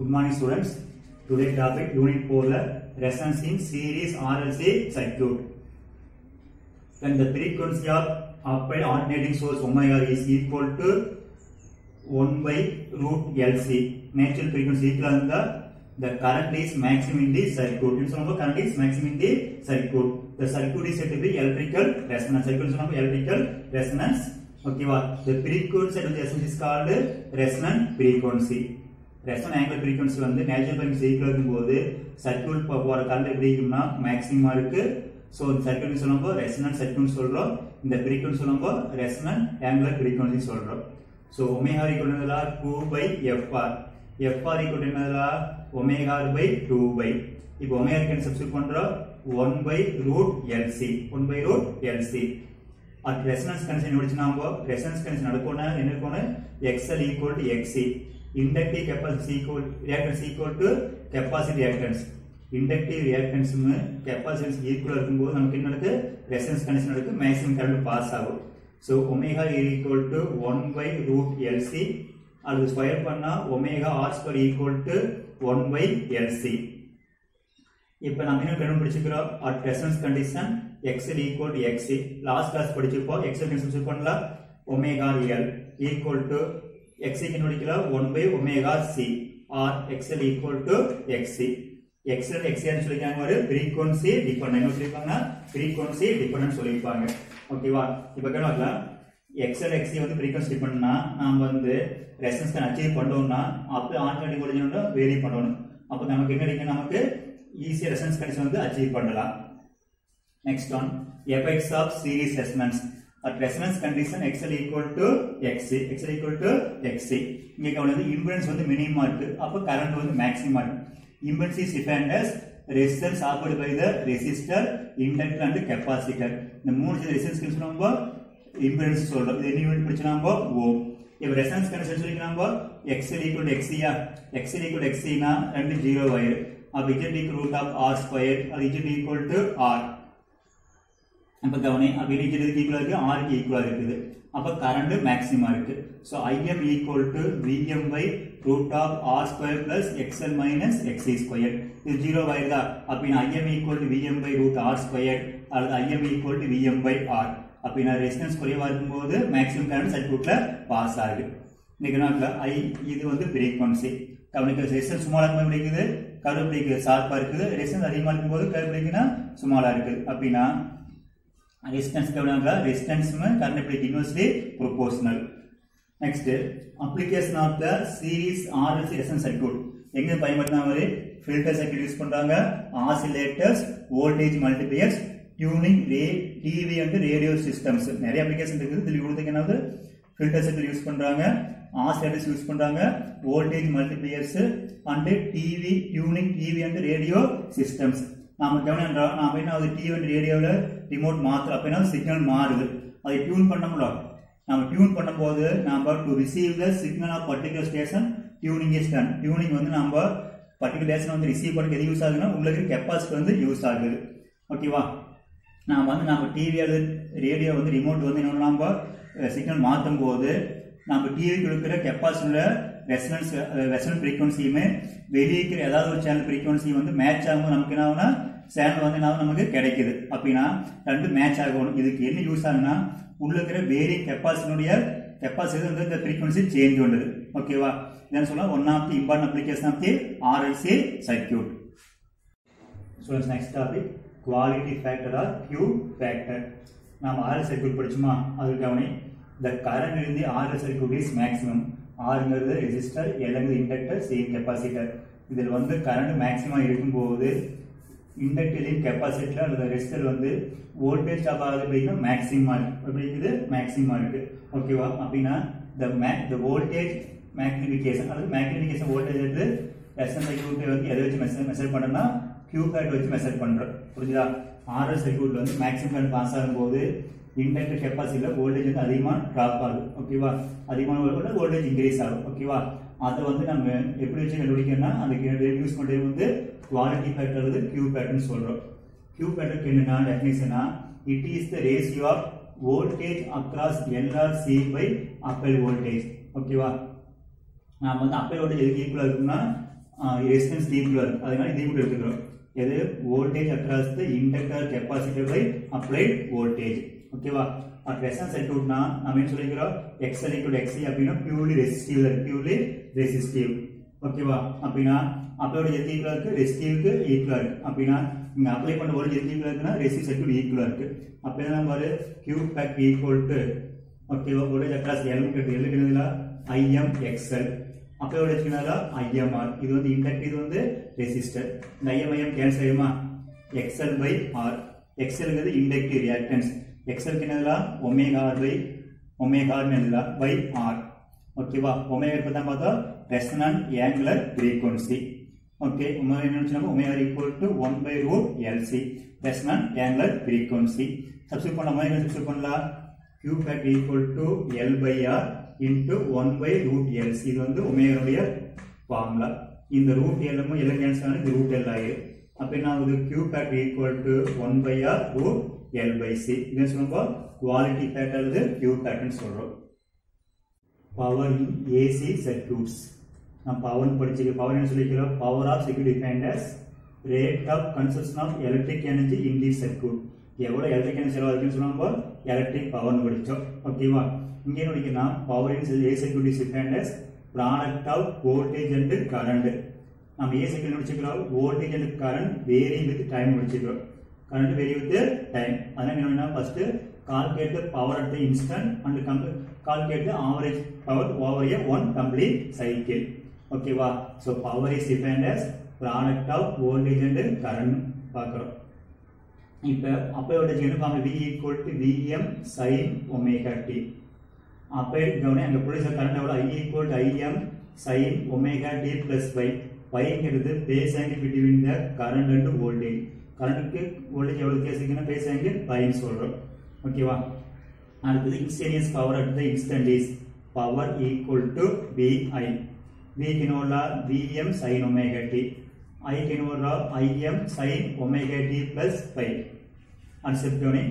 Good morning students. Today topic unit 4 ல resonance in series RLC circuit. When the frequency of applied alternating source omega is equal to 1 by root LC. Natural frequency equal இருந்தா the current is maximum in the circuit. In சொன்னப்போ current is maximum in the circuit. The circuit is said to be electrical resonance. Circuit சொன்னப்போ electrical resonance. ஓகேவா the frequency at the essence is called resonant frequency. Resonant angular frequency வந்து natural frequency equal இருக்கும்போது circuit போகிற current எப்படி இருக்கும்னா மேக்ஸிமமா இருக்கு so இந்த circuit சொல்லும்போது ரெசனன்ட் சர்க்கியூட் சொல்றோம் இந்த ஃப்ரீக்வன்சி சொல்லும்போது ரெசனன்ட் ஆங்குலர் ஃப்ரீக்வன்சி சொல்றோம் ஸோ ஒமேகா ஈக்குவல் என்னதுல two pi FR FR equal என்னதுல ஒமேகா பை டூ பை இப்போ ஒமேகா கேன் சப்ஸ்டியூட் பண்றோம் one by root LC one by root LC at resonance condition முடிச்சுனாம்போ resonance condition நடக்கணும் என்ன இருக்கணும் XL equal to XC inductive capacity equal reactance equal to capacity reactance inductive reactance capacitance equal இருக்கும்போது நமக்கு என்ன நடக்கு resonance condition நடக்கு maximum current pass ஆகும் so omega equal to one by root LC அது ஸ்கொயர் பண்ணா omega R square equal to one by LC இப்போ நம்ம என்ன கண்டுபிடிச்சிக்கிறோம் at resonance condition XL equal to XC last class படிச்சிருப்போம் XL condition பண்ணலாம் omega L equal to x கண்டுபிடிக்கலாம் 1 by omega c or xl equal to xc xl xc ன்னு சொல்லிருக்காங்க ஒரு frequency dependent என்ன சொல்லிருக்காங்க frequency dependent சொல்லிருப்பாங்க ஓகேவா இப்போ கேட்கலாம் xl xc வந்து frequency dependentனா நாம வந்து ரெசனன்ஸ் அச்சீவ் பண்ணோம்னா அப்போ ஆன்லைன் முடிஞ்சோம்னா வேரி பண்ணணும் அப்போ நமக்கு என்ன கிடைக்கும் நமக்கு ஈஸியா ரெசனன்ஸ் கண்டிஷன் வந்து அச்சீவ் பண்ணலாம் next one effects of series resonance at resonance condition XL equal to XC XL equal to XC இங்க கவனித்து impedance வந்து மினிமமா இருக்கு அப்ப கரண்ட் வந்து மேக்ஸிமம் இருக்கு impedance is defined as resistance offered by the resistor inductor and capacitor இந்த மூணு சேர்ந்து resistance சொல்லும்போது impedance சொல்றோம் இது என்ன யூனிட் படிச்சோம்னா ஓம் இப்போ ரெசனன்ஸ் கண்டிஷன் சொல்லிக்கலாம்போ XL equal to XC yeah XL equal to XC னா ரெண்டு ஜீரோ ஆயிரு அப்ப Z equal root of R square அது Z equal to R அப்ப கவனி அப்ப இடிக்கிறதுக்கு ஈக்குவலா இருக்கு ஆருக்கு ஈக்குவலா இருக்குது அப்ப கரண்ட் மேக்ஸிமா இருக்கு so IM equal to VM by root of R square plus XL minus XC square இது ஜீரோ ஆயிருதா அப்படின்னா IM equal to VM by root R square அல்லது IM equal to VM by R அப்படின்னா resistance குறைவா இருக்கும்போது maximum current சர்க்யூட்ல pass ஆகுது இன்னைக்கு நாட்ல ஐ இது வந்து ஃப்ரீக்வன்சி கவனிக்க ரெசிஸ்டன்ஸ் சுமாரா இருக்கும் எப்படி இருக்குது கருவு பிடிக்குது ஷார்ப்பா இருக்குது ரெசிஸ்டன்ஸ் அதிகமா இருக்கும்போது கருவு பிடிக்குன்னா சுமாரா இருக்குது அப்படின்னா resistance கவனிங்க resistance current எப்படி inversely proportional next application of the series RLC resonance circuit எங்க பயன்படுத்தினாங்க filter circuit யூஸ் பண்றாங்க oscillators voltage multipliers tuning ray TV and radio systems நிறைய application இருக்குது இதுல இவ்வளவு என்னது filter circuit யூஸ் பண்றாங்க oscillators யூஸ் பண்றாங்க voltage multipliers and TV tuning TV and radio systems நாம கவனிக்கிறோம் நாம என்ன அது டிவி அண்ட் ரேடியோவில் ரிமோட் மாத்திரம் அப்ப என்ன சிக்னல் மாறுது அதை டியூன் பண்ணமுல நம்ம டியூன் பண்ணும்போது நாம to receive the signal of particular station tuning is done tuning வந்து நம்ம பர்டிகுலர் ஸ்டேஷன் வந்து ரிசீவ் பண்ண எது யூஸ் ஆகுதுன்னா உங்களுக்கு கெப்பாசிட்டி வந்து யூஸ் ஆகுது ஓகேவா நாம வந்து நம்ம டிவி அல்லது ரேடியோ வந்து ரிமோட் வந்து என்ன நம்ம சிக்னல் மாற்றும் போது நம்ம டிவி கொடுக்குற கெப்பாசிட்டியோட ரெசனன்ஸ் ரெசனன்ட் ஃப்ரீக்வன்சியுமே வெளியே இருக்கிற ஏதாவது ஒரு சேனல் ஃப்ரீக்வன்சி வந்து மேட்ச் ஆகும்போது நமக்கு என்ன ஆகுனா சேனல் வந்து என்ன நமக்கு கிடைக்குது அப்படின்னா ரெண்டு மேட்ச் ஆகணும் இதுக்கு என்ன யூஸ் ஆகுனா உள்ள இருக்கிற வேரி கெப்பாசிட்டியுடைய கெப்பாசிட்டி வந்து இந்த ஃப்ரீக்வன்சி சேஞ்ச் பண்ணுது ஓகேவா இதான் சொல்ல one of the important application of the RLC circuit so next topic quality factor or Q factor நாம் ஆர்எல் சர்க்கியூட் படிச்சுமா அது கவனி த கரண்ட் இருந்து ஆர்எல் சர்க்கியூட் இஸ் மேக்ஸிமம் ஆறுங்கிறது ரெசிஸ்டர் எல்ங்கிறது இண்டக்டர் சி கெப்பாசிட்டர் இதில் வந்து கரண்ட் மேக்ஸிமம் இருக்கும்போது இண்டக்டர்லையும் கெப்பாசிட்டர் அல்லது ரெசிஸ்டர் வந்து வோல்டேஜ் ஸ்டாப் ஆகுது அப்படின்னா மேக்ஸிமம் இருக்கு எப்படி இருக்குது மேக்ஸிமம் இருக்கு ஓகேவா அப்படின்னா the mag the voltage magnification அல்லது மேக்னிஃபிகேஷன் வோல்டேஜ் வந்து ரெசன் சர்க்கியூட்டை வந்து எதை வச்சு மெசர் மெசர் பண்ணோம்னா கியூ பேட் வச்சு மெசர் பண்றோம் புரிஞ்சுதா ஆர்எஸ் சர்க்கியூட்ல வந்து மேக்ஸிமம் கரண்ட் பாஸ் ஆகும்போது இண்டக்டர் கெப்பாசிட்டியில் வோல்டேஜ் வந்து அதிகமாக ட்ராப் ஆகுது ஓகேவா அதிகமான வோல்டேஜ் இன்க்ரீஸ் ஆகும் ஓகேவா அதை வந்து நம்ம எப்படி வச்சு கண்டுபிடிக்கணும்னா அந்த யூஸ் பண்ணுறது வந்து குவாலிட்டி ஃபேக்டர் வந்து கியூ பேட்டர்னு சொல்கிறோம் கியூ பேட்டருக்கு என்னன்னா டெஃபினேஷனா it is the ratio of voltage across LR C by applied voltage ஓகேவா நாம வந்து அப்பல் வோல்டேஜ் எதுக்கு ஈக்குவலாக இருக்கும்னா ரெசிஸ்டன்ஸ் ஈக்குவலா இருக்கு அதனால இது கூட எடுத்துக்கிறோம் எது voltage across the inductor capacitor by applied voltage ஓகேவா அட் ரெசன் சர்க்யூட்னா நம்ம என்ன சொல்லிக்கிறோம் எக்ஸ்எல் ஈக்குவல் எக்ஸி அப்படின்னா பியூர்லி ரெசிஸ்டிவ் பியூர்லி ரெசிஸ்டிவ் ஓகேவா அப்படின்னா அப்ளோட எது ஈக்குவலா இருக்கு ரெசிஸ்டிவ்க்கு ஈக்குவலா இருக்கு அப்படின்னா இங்க அப்ளை பண்ண வோல்டேஜ் எது ஈக்குவலா இருக்குன்னா ரெசிஸ்டிவ் சர்க்யூட் ஈக்குவலா இருக்கு அப்ப என்ன பாரு கியூ பேக் ஈக்குவல் டு ஓகேவா வோல்டேஜ் அக்ராஸ் எல் கிட்ட எல் கிட்டதுல ஐஎம் எக்ஸ்எல் அப்போ எவ்வளோ வச்சுக்கனால ஐஎம்ஆர் இது வந்து இண்டக்ட் இது வந்து ரெசிஸ்டர் இந்த ஐஎம்ஐஎம் கேன்சல் ஆகுமா எக்ஸ்எல் பை ஆர் எக்ஸ்எல்ங்கிறது இண்டக்டிவ் ரியாக்டன்ஸ் எக்ஸ்எல் என்னதுல ஒமேகா ஆர் பை ஒமேகா என்னதுல பை ஆர் ஓகேவா ஒமேகா இப்போ தான் பார்த்தா resonant angular frequency okay omega என்ன சொன்னாங்க omega equal to one by root LC resonant angular frequency substitute பண்ணலாம் ஒமேகா சப்ஸ்டியூட் பண்ணலாம் Q fact equal to L by R into 1 by root L. இது வந்து ஒமேகனுடைய ஃபார்முலா இந்த ரூட் எல்லும் எல்லாம் cancel ஆனது இந்த ரூட் எல் ஆயிரு அப்ப என்ன ஆகுது Q fact equal to 1 by R root L by C இது சொல்லும்போது குவாலிட்டி ஃபேக்ட் அல்லது Q factனு சொல்றோம் பவர் இன் ஏசி சர்க்யூட்ஸ் நம்ம பவர் படிச்சு பவர் என்ன சொல்லிக்கிறோம் power of circuit defined as rate of consumption of electric energy in the circuit எவ்வளவு எலக்ட்ரிக் எனர்ஜி செலவாகுதுன்னு சொல்லும்போது எலக்ட்ரிக் பவர்னு படிச்சோம் ஓகேவா இங்க என்ன படிக்கணும் power in a circuit is defined as product of voltage and current நம்ம ஏ சர்க்யூட் முடிச்சுக்கிறோம் voltage and current vary with time முடிச்சுக்கிறோம் கரண்ட் வேரி வித் டைம் அதனால என்ன first calculate the power at the instant and com- calculate the average power over a one complete cycle. ஓகேவா so power is defined as product of voltage and current பார்க்குறோம் இப்போ அப்போ voltage என்ன form V equal to V M sine omega t அப்போ கவனி அங்கே producer current எவ்வளோ I equal to I M sine omega t plus phi பைங்கிறது phase angle between the current and voltage கரண்ட்டுக்கு வோல்டேஜ் எவ்வளோ வித்தியாசிக்கணும் பேஸ் ஆங்கிள் பைன்னு சொல்கிறோம் ஓகேவா அடுத்தது instantaneous power at the instant is power equal to VI we கினோலா V M sine omega t I கினோலா I M sine omega t plus phi அன்செப்டோனி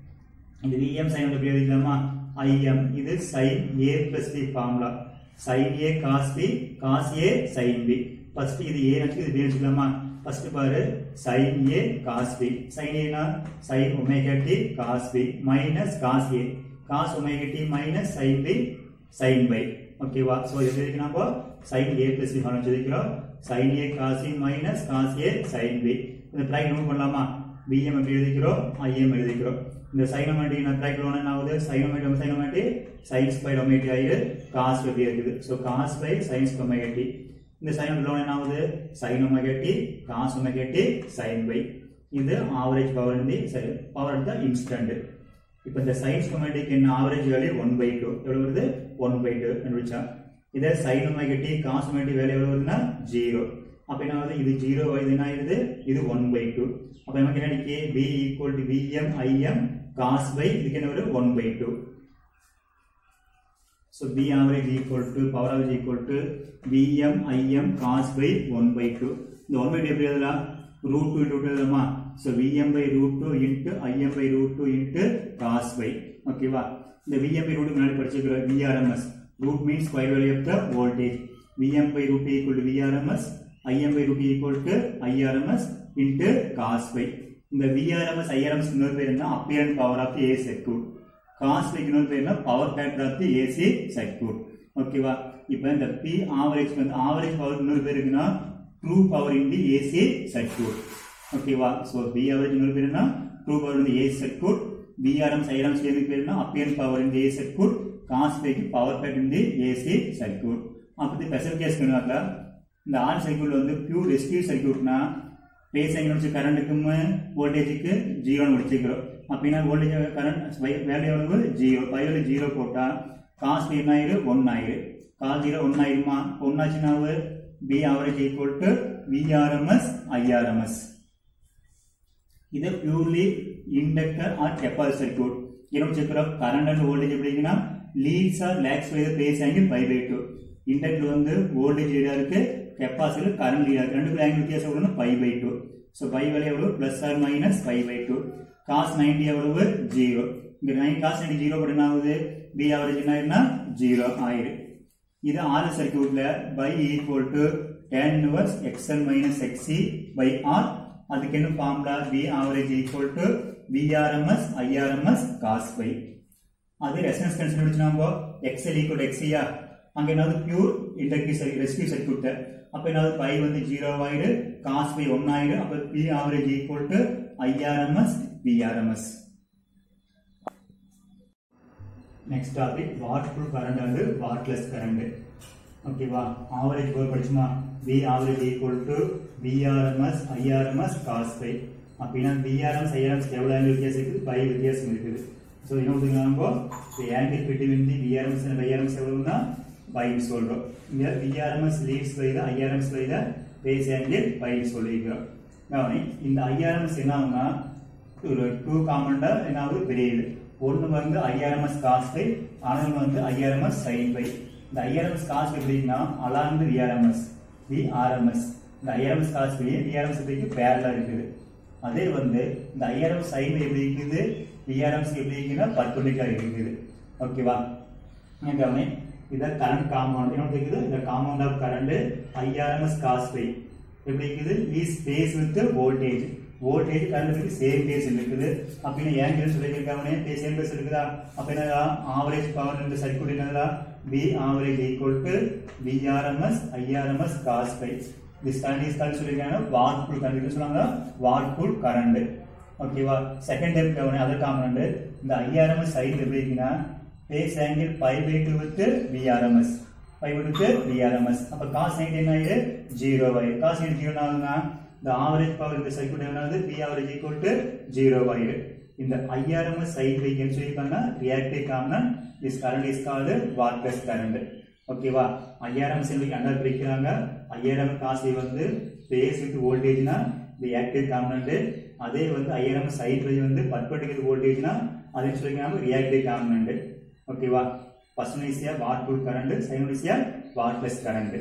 இந்த விஎம் சைன் எப்படி எழுதிக்கலாமா ஐஎம் இது sine A plus B formula sine A cos B cos A sine B first இது A நினச்சி இது பி வச்சுக்கலாமா ஃபர்ஸ்ட் பாரு sine A cos B sine ஏனா sine omega t cos B minus cos A cos omega t minus sine B sine phi ஓகேவா so இது எதுக்கு நம்ம sine A plus B form வச்சிருக்கிறோம் sine A cos A minus cos A sine B இந்த bracket remove பண்ணலாமா P M எப்படி எழுதிக்கிறோம் IIM எழுதிக்கிறோம் இந்த சைனோமேட்டிக் நான் ப்ராக்கெட் ஒன்று என்ன ஆகுது சைனோமேட்டிக் சைனோமேட்டிக் சைன்ஸ் பை ஒமேட்டி ஆகிடு காஸ் எப்படி இருக்குது ஸோ காஸ் பை சைன்ஸ் ஒமேட்டி இந்த சைன் லோன் என்ன ஆகுது sine omega t cos omega t sine phi இது ஆவரேஜ் பவர் இந்த சரி பவர் அட் த இன்ஸ்டன்ட் இப்போ இந்த சைன்ஸ் ஒமேட்டிக் என்ன average value one by two எவ்வளோ வருது ஒன் பை டூ கண்டுபிடிச்சா இதே sine omega t cos omega t value எவ்வளோ வருதுன்னா ஜீரோ அப்போ என்ன ஆகுது இது ஜீரோ இது என்ன ஆயிடுது இது ஒன் பை டூ அப்போ நமக்கு என்ன நினைக்கே P equal to V M I M cos phi இதுக்கு என்ன வரும் one by two So B average equal to power average equal to Vm Im cos by 1 by 2. இந்த 1 by 2 எப்படி எழுதலாம் root 2 into 2 எழுதலாமா so Vm by root 2 into Im by root 2 into cos by ஓகேவா இந்த Vm by root முன்னாடி படிச்சிருக்கிறோம் VRMS root means square value of the voltage Vm by root equal to VRMS Im by root equal to IRMS into cos by இந்த VRMS IRMS இன்னொரு பேர் என்ன apparent power of the A circuit cos வைக்கணும் பேர்னா power factor of the AC circuit ஓகேவா இப்போ இந்த P average வந்து ஆவரேஜ் பவர் இன்னொரு பேர் இருக்குன்னா true power in the AC circuit ஓகேவா ஸோ பி ஆவரேஜ் இன்னொரு பேர்னா true power in the AC circuit P R M சைரம் சேர்ந்து பேர்னா apparent power in the AC circuit cos வைக்கு power factor in the AC circuit அப்படி ஸ்பெஷல் கேஸ் பண்ணுவாங்க இந்த ஆர் சர்க்யூட் வந்து பியூர் ரெஸ்டிவ் சர்க்யூட்னா பேஸ் எங்கே கரண்ட்டுக்கும் வோல்டேஜுக்கு ஜீரோன்னு முடிச்சுக்கிறோம் அப்படின்னா வோல்டேஜ் கரண்ட் வேல்யூ எவ்வளவு ஜீரோ பைவலு ஜீரோ போட்டா காஸ் என்ன ஆயிரு ஒன் ஆயிரு காஸ் ஜீரோ ஒன் ஆயிருமா ஒன்னாச்சுன்னா P average equal to V R M S I R M S இது purely inductor or capacity circuit என்ன வச்சுக்கிறோம் கரண்ட் அண்ட் வோல்டேஜ் எப்படிங்கன்னா leads or lags by phase angle pi by two inductor வந்து வோல்டேஜ் லீடா இருக்கு கெப்பாசிட்டர் கரண்ட் லீடா இருக்கு ரெண்டு ஆங்கிள் வித்தியாசம் எவ்வளவு pi by two so by வேலை எவ்வளவு plus or minus pi by two cos ninety எவ்வளவு ஜீரோ இங்க நைன் காஸ் நைன்டி ஜீரோ போட்டு என்ன ஆகுது பி ஆவரேஜ் என்ன ஆயிருந்தா ஜீரோ ஆயிரு இது ஆறு சர்க்கியூட்ல phi equal to tan inverse xn minus xc by r அதுக்கு என்ன formula V average equal to VRMS IRMS cos phi அது ரெசனன்ஸ் கன்சிடர் நம்ம XL equal to XC யா அங்க என்னது pure inductive circuit resistive circuit அப்ப என்னது பை வந்து 0 ஆயிடு cos phi 1 ஆயிடு அப்ப V average equal to IRMS VRMS next topic wattful current and wattless current ஓகேவா ஆவரேஜ் போர் படிச்சுமா V average equal to V R M S I R M S cos phi அப்படின்னா விஆர்எம்எஸ் ஐஆர்எம்எஸ் எவ்வளோ ஆங்கிள் வித்தியாசம் இருக்குது பை வித்தியாசம் இருக்குது ஸோ என்ன கொடுத்துருக்காங்க angle between the V R M S and I R M S எவ்வளோன்னா பைன்னு சொல்கிறோம் இங்கே விஆர்எம்எஸ் லீட்ஸ் பை தான் ஐஆர்எம்எஸ் பை தான் பேஸ் ஆங்கிள் பைன்னு சொல்லியிருக்கிறோம் கவனி இந்த ஐஆர்எம்எஸ் என்ன ஆகுனா ஒரு டூ காமண்டாக என்ன ஆகுது பெரியது ஒன்று வந்து ஐஆர்எம்எஸ் காஸ் பை ஆனால் வந்து ஐஆர்எம்எஸ் சைன் பை இந்த ஐஆர்எம்எஸ் காஸ் எப்படின்னா அலாங் விஆர்எம்எஸ் விஆர்எம்எஸ் இந்த ஐஆர்எம்எஸ் காஸ் பை விஆர்எம்எஸ் எப்படிக்கு பேரலாக இருக்குது அதே வந்து இந்த ஐஆர்எம்எஸ் சைன் எப்படி இருக்குது விஆர்எம்எஸ் எப்படி இருக்குன்னா பர்பண்டிகுலர் இருக்குது ஓகேவா கவனி இதை கரண்ட் காம்பவுண்ட் என்ன இருக்குது இந்த compound of current I R M S cos phi எப்படி இருக்குது is phase with voltage voltage current same phase இருக்குது அப்படின்னு ஏன் கேள்வி சொல்லியிருக்காங்க சேம் பேஸ் இருக்குதா அப்ப என்ன ஆவரேஜ் பவர் இந்த சர்க்யூட் என்னதா P average equal to V R M S I R M S cos phi this current is call சொல்லியிருக்காங்க வாட் புல் கரண்ட் சொல்லுவாங்க வாட் புல் கரண்ட் ஓகேவா செகண்ட் டைப் கவனம் அதர் காம்பனண்ட் இந்த ஐஆர்எம்எஸ் சைடு எப்படி இருக்குன்னா phase angle pi by two with V R M S phi with V R M S அப்ப cos நைட் என்ன ஆயிடு ஜீரோ ஆயிடு காஸ் நைட் ஜீரோ ஆகுதுன்னா இந்த ஆவரேஜ் பவர் இந்த சர்க்யூட் என்னது P average equal to zero ஆயிடு இந்த ஐஆர்எம்எஸ் சைடு வைக்கன்னு சொல்லியிருக்காங்க reactive common this current is called wattless current ஓகேவா ஐஆர்எம் செல்விக்கு அண்டர் பிரிக்கிறாங்க ஐஆர்எம் காசு வந்து பேஸ் வித் வோல்டேஜ்னா இந்த ஆக்டிவ் காம்பனண்ட் அதே வந்து ஐஆர்எம் சைட் வை வந்து பர்பண்டிகுலர் வோல்டேஜ்னா அதே சொல்லிக்கிறாங்க ரியாக்டிவ் காம்பனண்ட் ஓகேவா first one is wattful current second one is wattless current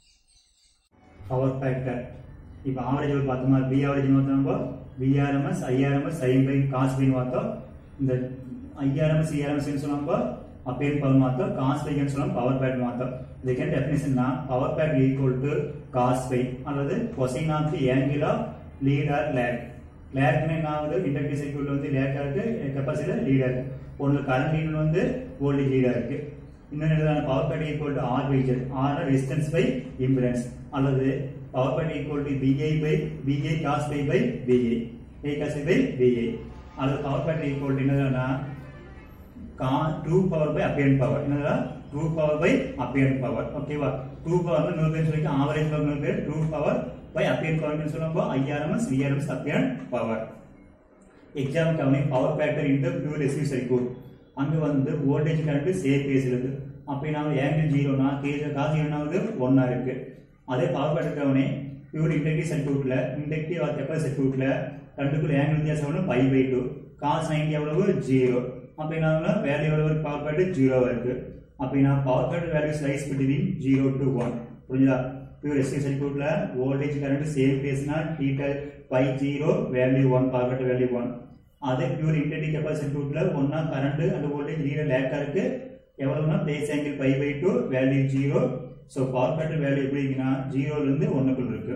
power factor இப்போ ஆவரேஜ் பார்த்தோமா பி ஆவரேஜ் பார்த்தோம் V R M S I R M S sine phi cos பைன்னு பார்த்தோம் இந்த ஐஆர்எம்எஸ் இஆர்எம்எஸ் சொன்னப்போ அப்பேர் பவர் மாத்தோம் காஸ் பைன்னு சொல்லலாம் பவர் பேட் மாத்தோம் இதுக்கு டெஃபினேஷன்னா பவர் பேட் ஈக்குவல் டு காஸ் பை அல்லது cosine of the angle of lead or lag லேக்னா என்ன ஆகுது இண்டக்டிவ் சர்க்யூட்ல வந்து லேக் இருக்கு கெப்பாசிட்டர் லீடர் ஒன்று கரண்ட் லீட் வந்து வோல்டேஜ் லீடா இருக்கு இன்னொன்று பவர் பேட் ஈக்குவல் டு ஆர் வைஜர் ஆர் ரெசிஸ்டன்ஸ் பை இம்பிடன்ஸ் அல்லது power point equal to P I by P I cos phi by P I A cos phi by P I அல்லது பவர் பாயிண்ட் ஈக்குவல் டு என்னதுன்னா கா true power by apparent power என்னதா true power by apparent power ஓகேவா true power நூறு பேர் சொல்லி average power நூறு பேர் true power by apparent power சொல்லும்போது I R M S V R M S apparent power exam கவனி power factor into pure resistive circuit அங்க வந்து வோல்டேஜ் கரண்ட் சேம் பேஸ் இருக்கு அப்ப நாம ஆங்கிள் ஜீரோனா கேஜ் காசு என்னாவது ஒன்னா இருக்கு அதே பவர் ஃபேக்டர் கவனி பியூர் இண்டக்டிவ் சர்க்யூட்ல இண்டக்டிவ் ஆர் கெப்பாசிட்டி சர்க்யூட்ல ரெண்டுக்குள்ள ஆங்கிள் வித்தியாசம் எவ்வளவு pi by two cos ninety எவ்வளவு ஜீரோ அப்ப என்ன வேல்யூ எவ்வளவு பவர் ஃபேக்டர் ஜீரோ இருக்கு அப்படின்னா power factor value lies between zero to one புரிஞ்சுதா பியூர் எஸ்டி சர்க்யூட்ல வோல்டேஜ் கரண்ட் சேம் பேஸ்னா theta phi zero value one power factor value one அதே பியூர் இண்டக்டிவ் கெப்பாசிட்டி சர்க்யூட்ல ஒன்னா கரண்ட் அந்த வோல்டேஜ் லீடர் லேக்கா இருக்கு எவ்வளவுனா phase angle pi by two value zero so power factor value எப்படி இருக்குன்னா ஜீரோல இருந்து ஒன்னுக்குள்ள இருக்கு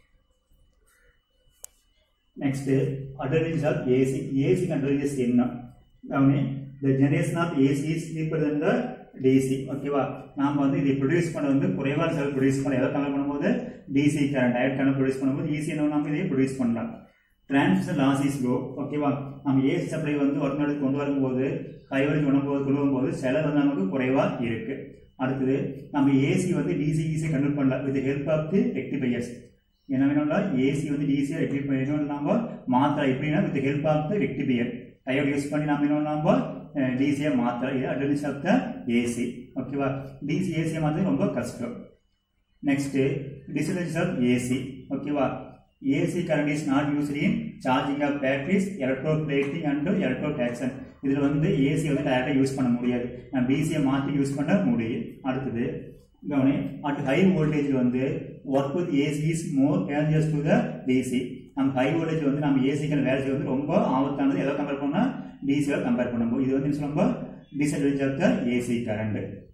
next advantage of AC AC advantages என்ன கவனி the generation of AC is cheaper than the DC ஓகேவா நாம வந்து இதை ப்ரொடியூஸ் பண்ண வந்து குறைவான செலவு ப்ரொடியூஸ் பண்ண எதை கம்பேர் பண்ணும்போது DC கரண்ட் டயட் கரண்ட் ப்ரொடியூஸ் பண்ணும்போது ஈஸி என்ன நம்ம இதை ப்ரொடியூஸ் பண்ணலாம் டிரான்ஸ்மிஷன் லாஸ் இஸ் லோ ஓகேவா நம்ம ஏசி சப்ளை வந்து ஒரு நாளுக்கு கொண்டு வரும்போது கைவரிஞ்சு உணவும்போது கொள்ளும் போது செலவு வந்து நமக்கு குறைவா இருக்கு அடுத்தது நம்ம ஏசி வந்து டிசி ஈஸி கன்வெர்ட் பண்ணலாம் with help of the rectifiers என்ன வேணும்னா ஏசி வந்து டிசியா ரெக்டிஃபை நம்ம மாத்திரம் எப்படின்னா with help of the rectifier diode use பண்ணி நம்ம என்ன நம்ம டிசியை மாத்திரம் இது அட்வான்டேஜ் ஆஃப் த ஏசி ஓகேவா டிசி ஏசியை மாற்றது ரொம்ப கஷ்டம் நெக்ஸ்ட் டிஸ்அட்வான்டேஜ் ஆஃப் ஏசி ஓகேவா AC current is not used in charging of batteries electroplating and எலக்ட்ரோ டாக்ஸன் இதில் வந்து ஏசி வந்து டேரக்டாக யூஸ் பண்ண முடியாது நம்ம டிசியை மாற்றி யூஸ் பண்ண முடியும் அடுத்தது கவனி அட் ஹை வோல்டேஜ் வந்து work with AC is more dangers to the DC நம்ம ஹை வோல்டேஜ் வந்து நம்ம ஏசிக்கான வேலை செய்ய வந்து ரொம்ப ஆபத்தானது எதை கம்பேர் பண்ணால் டிசியோட கம்பேர் பண்ணும்போது இது வந்து சொல்லும்போது disadvantage of the AC current